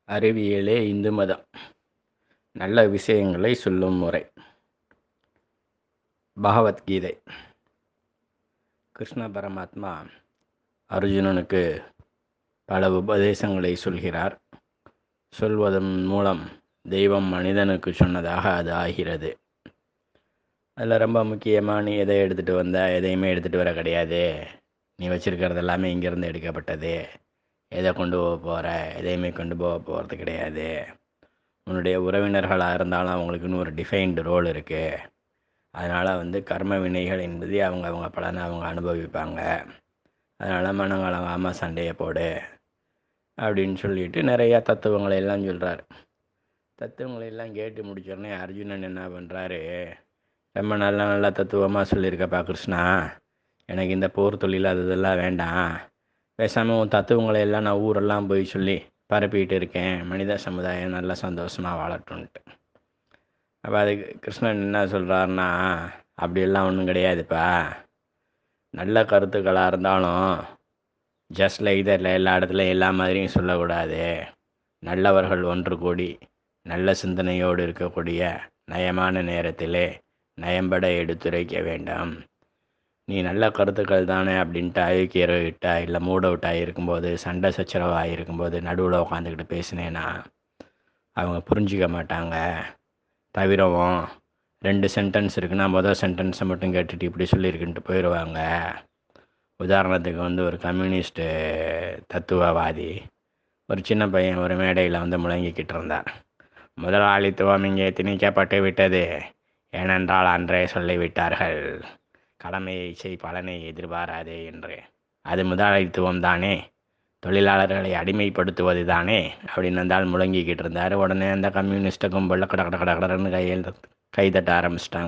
அறிவியலே இந்து மதம் நல்ல விஷயங்களை சொல்லும் முறை பகவத்கீதை கிருஷ்ண பரமாத்மா அர்ஜுனனுக்கு பல உபதேசங்களை சொல்கிறார் சொல்வதன் மூலம் தெய்வம் மனிதனுக்கு சொன்னதாக அது ஆகிறது அதில் ரொம்ப முக்கியமாக நீ எதை எடுத்துகிட்டு வந்த எதையுமே எடுத்துகிட்டு வர கிடையாது நீ வச்சுருக்கிறது எல்லாமே இங்கேருந்து எடுக்கப்பட்டது எதை கொண்டு போக போகிற எதையுமே கொண்டு போக போகிறது கிடையாது உன்னுடைய உறவினர்களாக இருந்தாலும் அவங்களுக்குன்னு ஒரு டிஃபைன்டு ரோல் இருக்குது அதனால் வந்து கர்ம வினைகள் என்பது அவங்க அவங்க பலனை அவங்க அனுபவிப்பாங்க அதனால் மனங்கலங்காமல் சண்டையை போடு அப்படின்னு சொல்லிட்டு நிறையா தத்துவங்களை எல்லாம் சொல்கிறார் தத்துவங்களை எல்லாம் கேட்டு முடிச்சோடனே அர்ஜுனன் என்ன பண்ணுறாரு ரொம்ப நல்ல நல்ல தத்துவமாக சொல்லியிருக்கப்பா கிருஷ்ணா எனக்கு இந்த போர் தொழில் அது இதெல்லாம் வேண்டாம் பேசாமல் உன் தத்துவங்களை எல்லாம் நான் ஊரெல்லாம் போய் சொல்லி பரப்பிட்டு இருக்கேன் மனித சமுதாயம் நல்லா சந்தோஷமாக வாழட்டும்ன்ட்டு அப்போ அதுக்கு கிருஷ்ணன் என்ன சொல்கிறாருன்னா அப்படியெல்லாம் ஒன்றும் கிடையாதுப்பா நல்ல கருத்துக்களாக இருந்தாலும் ஜஸ்ட் லைக் இதில் எல்லா இடத்துலையும் எல்லா மாதிரியும் சொல்லக்கூடாது நல்லவர்கள் ஒன்று கூடி நல்ல சிந்தனையோடு இருக்கக்கூடிய நயமான நேரத்திலே நயம்பட எடுத்துரைக்க வேண்டாம் நீ நல்ல கருத்துக்கள் தானே அப்படின்ட்டு அயோக்கியர்கிட்ட இல்லை மூட் அவுட் ஆகிருக்கும்போது சண்டை சச்சரவாக இருக்கும்போது நடுவில் உட்காந்துக்கிட்டு பேசினேன்னா அவங்க புரிஞ்சிக்க மாட்டாங்க தவிரவும் ரெண்டு சென்டென்ஸ் இருக்குன்னா மொதல் சென்டென்ஸை மட்டும் கேட்டுட்டு இப்படி சொல்லியிருக்குன்ட்டு போயிடுவாங்க உதாரணத்துக்கு வந்து ஒரு கம்யூனிஸ்ட்டு தத்துவவாதி ஒரு சின்ன பையன் ஒரு மேடையில் வந்து முழங்கிக்கிட்டு இருந்தார் முதலாளித்துவம் இங்கே திணிக்கப்பட்டு விட்டது ஏனென்றால் அன்றே சொல்லிவிட்டார்கள் கடமையை செய் பலனை எதிர்பாராதே என்று அது முதலாளித்துவம் தானே தொழிலாளர்களை அடிமைப்படுத்துவது தானே அப்படின்னு இருந்தால் முழங்கிக்கிட்டு இருந்தார் உடனே அந்த கம்யூனிஸ்ட்டை கும்பலில் கட கட கட கடன்னு கையில் கைதட்ட ஆரம்பிச்சிட்டாங்க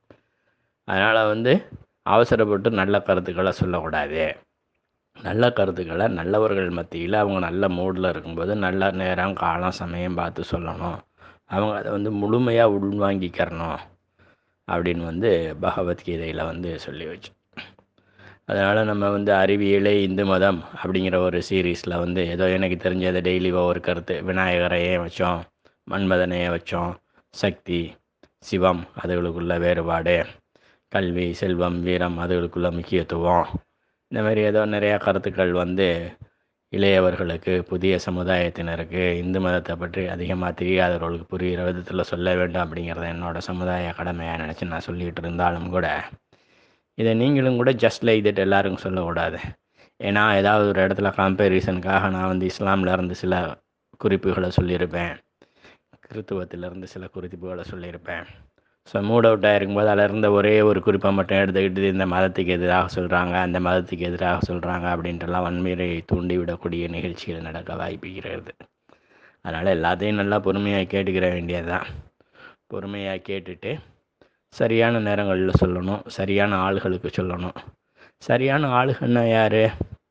அதனால் வந்து அவசரப்பட்டு நல்ல கருத்துக்களை சொல்லக்கூடாது நல்ல கருத்துக்களை நல்லவர்கள் மத்தியில் அவங்க நல்ல மூடில் இருக்கும்போது நல்ல நேரம் காலம் சமயம் பார்த்து சொல்லணும் அவங்க அதை வந்து முழுமையாக உள்வாங்கிக்கிறணும் அப்படின்னு வந்து பகவத்கீதையில் வந்து சொல்லி வச்சு அதனால் நம்ம வந்து அறிவியலே இந்து மதம் அப்படிங்கிற ஒரு சீரீஸில் வந்து ஏதோ எனக்கு தெரிஞ்சதை டெய்லி ஒவ்வொரு கருத்து விநாயகரையே வச்சோம் மன்மதனையே வச்சோம் சக்தி சிவம் அதுகளுக்குள்ள வேறுபாடு கல்வி செல்வம் வீரம் அதுகளுக்குள்ள முக்கியத்துவம் இந்த மாதிரி ஏதோ நிறையா கருத்துக்கள் வந்து இளையவர்களுக்கு புதிய சமுதாயத்தினருக்கு இந்து மதத்தை பற்றி அதிகமாக தெரியாதவர்களுக்கு புரிகிற விதத்தில் சொல்ல வேண்டும் அப்படிங்கிறத என்னோடய சமுதாய கடமையாக நினச்சி நான் சொல்லிகிட்டு இருந்தாலும் கூட இதை நீங்களும் கூட ஜஸ்ட் லைக் தட் எல்லாருக்கும் சொல்லக்கூடாது ஏன்னா ஏதாவது ஒரு இடத்துல கம்பேரிசனுக்காக நான் வந்து இஸ்லாமில் இருந்து சில குறிப்புகளை சொல்லியிருப்பேன் கிறித்துவத்திலேருந்து சில குறிப்புகளை சொல்லியிருப்பேன் ஸோ மூட் அவுட் ஆகிருக்கும்போது அதில் இருந்த ஒரே ஒரு குறிப்பை மட்டும் எடுத்துக்கிட்டு இந்த மதத்துக்கு எதிராக சொல்கிறாங்க அந்த மதத்துக்கு எதிராக சொல்கிறாங்க அப்படின்ட்டுலாம் வன்முறையை தூண்டிவிடக்கூடிய நிகழ்ச்சிகள் நடக்க வாய்ப்புகிறது அதனால் எல்லாத்தையும் நல்லா பொறுமையாக கேட்டுக்கிற வேண்டியது தான் பொறுமையாக கேட்டுட்டு சரியான நேரங்களில் சொல்லணும் சரியான ஆள்களுக்கு சொல்லணும் சரியான ஆளுகள்னா யார்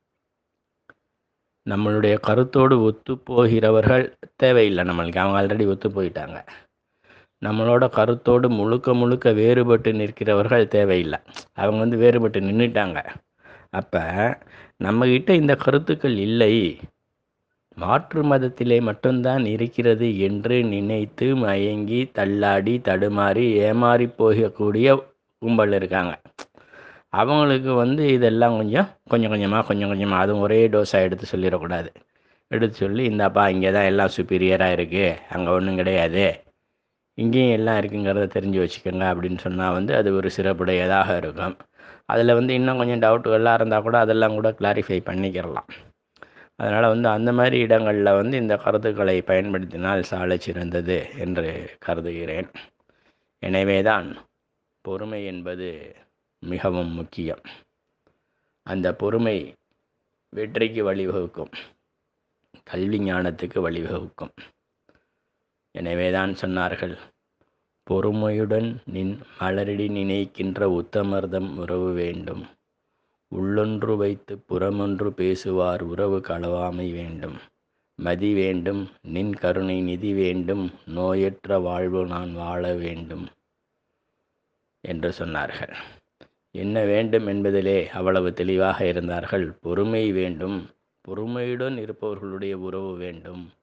நம்மளுடைய கருத்தோடு ஒத்து போகிறவர்கள் தேவையில்லை நம்மளுக்கு அவங்க ஆல்ரெடி ஒத்து போயிட்டாங்க நம்மளோட கருத்தோடு முழுக்க முழுக்க வேறுபட்டு நிற்கிறவர்கள் தேவையில்லை அவங்க வந்து வேறுபட்டு நின்றுட்டாங்க அப்போ நம்மக்கிட்ட இந்த கருத்துக்கள் இல்லை மாற்று மதத்திலே மட்டும்தான் இருக்கிறது என்று நினைத்து மயங்கி தள்ளாடி தடுமாறி ஏமாறி போகக்கூடிய கும்பல் இருக்காங்க அவங்களுக்கு வந்து இதெல்லாம் கொஞ்சம் கொஞ்சம் கொஞ்சமாக கொஞ்சம் கொஞ்சமாக அதுவும் ஒரே டோஸாக எடுத்து சொல்லிடக்கூடாது எடுத்து சொல்லி இந்தாப்பா இங்கே தான் எல்லாம் சுப்பீரியராக இருக்குது அங்கே ஒன்றும் கிடையாது இங்கேயும் எல்லாம் இருக்குங்கிறத தெரிஞ்சு வச்சுக்கோங்க அப்படின்னு சொன்னால் வந்து அது ஒரு சிறப்புடையதாக இருக்கும் அதில் வந்து இன்னும் கொஞ்சம் டவுட்டுகள்லாம் இருந்தால் கூட அதெல்லாம் கூட கிளாரிஃபை பண்ணிக்கிறலாம் அதனால் வந்து அந்த மாதிரி இடங்களில் வந்து இந்த கருத்துக்களை பயன்படுத்தினால் சாலை சிறந்தது என்று கருதுகிறேன் எனவே தான் பொறுமை என்பது மிகவும் முக்கியம் அந்த பொறுமை வெற்றிக்கு வழிவகுக்கும் கல்வி ஞானத்துக்கு வழிவகுக்கும் எனவே தான் சொன்னார்கள் பொறுமையுடன் நின் மலரடி நினைக்கின்ற உத்தமர்தம் உறவு வேண்டும் உள்ளொன்று வைத்து புறமொன்று பேசுவார் உறவு களவாமை வேண்டும் மதி வேண்டும் நின் கருணை நிதி வேண்டும் நோயற்ற வாழ்வு நான் வாழ வேண்டும் என்று சொன்னார்கள் என்ன வேண்டும் என்பதிலே அவ்வளவு தெளிவாக இருந்தார்கள் பொறுமை வேண்டும் பொறுமையுடன் இருப்பவர்களுடைய உறவு வேண்டும்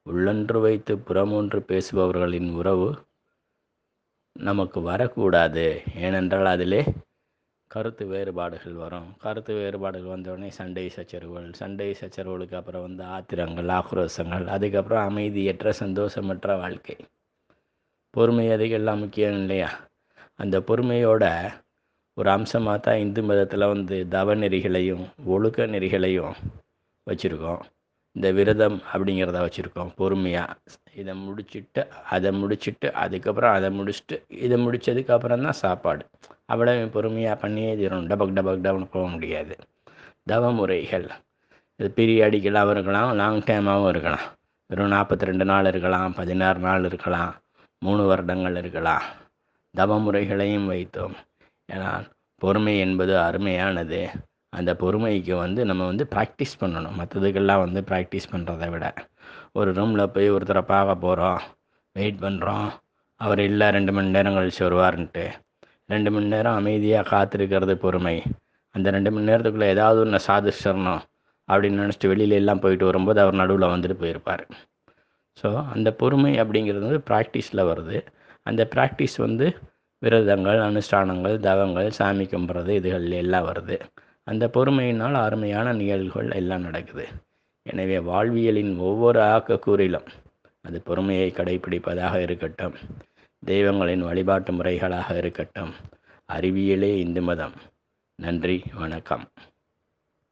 உள்ளொன்று வைத்து புறமொன்று பேசுபவர்களின் உறவு நமக்கு வரக்கூடாது ஏனென்றால் அதிலே கருத்து வேறுபாடுகள் வரும் கருத்து வேறுபாடுகள் வந்தவுடனே சண்டை சச்சரவுகள் சண்டை சச்சரவுகளுக்கு அப்புறம் வந்து ஆத்திரங்கள் ஆக்ரோசங்கள் அதுக்கப்புறம் அமைதியற்ற சந்தோஷமற்ற வாழ்க்கை பொறுமை அதுக்கெல்லாம் முக்கியம் இல்லையா அந்த பொறுமையோட ஒரு அம்சமாக தான் இந்து மதத்தில் வந்து தவ நெறிகளையும் ஒழுக்க நெறிகளையும் வச்சுருக்கோம் இந்த விரதம் அப்படிங்கிறத வச்சுருக்கோம் பொறுமையாக இதை முடிச்சுட்டு அதை முடிச்சுட்டு அதுக்கப்புறம் அதை முடிச்சுட்டு இதை முடித்ததுக்கு அப்புறம் தான் சாப்பாடு அவ்வளோ பொறுமையாக பண்ணியே தீரணும் டபக் டபக் டபுன்னு போக முடியாது தவ முறைகள் இது பீரியாடிக்கலாகவும் இருக்கலாம் லாங் டைமாகவும் இருக்கலாம் வெறும் நாற்பத்தி ரெண்டு நாள் இருக்கலாம் பதினாறு நாள் இருக்கலாம் மூணு வருடங்கள் இருக்கலாம் தவ முறைகளையும் வைத்தோம் ஏன்னா பொறுமை என்பது அருமையானது அந்த பொறுமைக்கு வந்து நம்ம வந்து ப்ராக்டிஸ் பண்ணணும் மற்றதுக்கெல்லாம் வந்து ப்ராக்டிஸ் பண்ணுறத விட ஒரு ரூமில் போய் ஒருத்தரை பார்க்க போகிறோம் வெயிட் பண்ணுறோம் அவர் இல்லை ரெண்டு மணி நேரம் கழிச்சு வருவார்ன்ட்டு ரெண்டு மணி நேரம் அமைதியாக காத்திருக்கிறது பொறுமை அந்த ரெண்டு மணி நேரத்துக்குள்ளே ஏதாவது ஒன்று சாதிச்சிடணும் அப்படின்னு நினச்சிட்டு வெளியில எல்லாம் போயிட்டு வரும்போது அவர் நடுவில் வந்துட்டு போயிருப்பார் ஸோ அந்த பொறுமை அப்படிங்கிறது வந்து ப்ராக்டிஸில் வருது அந்த ப்ராக்டிஸ் வந்து விரதங்கள் அனுஷ்டானங்கள் தவங்கள் சாமி கும்பிட்றது இதுகள் எல்லாம் வருது அந்த பொறுமையினால் அருமையான நிகழ்வுகள் எல்லாம் நடக்குது எனவே வாழ்வியலின் ஒவ்வொரு ஆக்கக்கூறிலும் அது பொறுமையை கடைபிடிப்பதாக இருக்கட்டும் தெய்வங்களின் வழிபாட்டு முறைகளாக இருக்கட்டும் அறிவியலே இந்து மதம் நன்றி வணக்கம்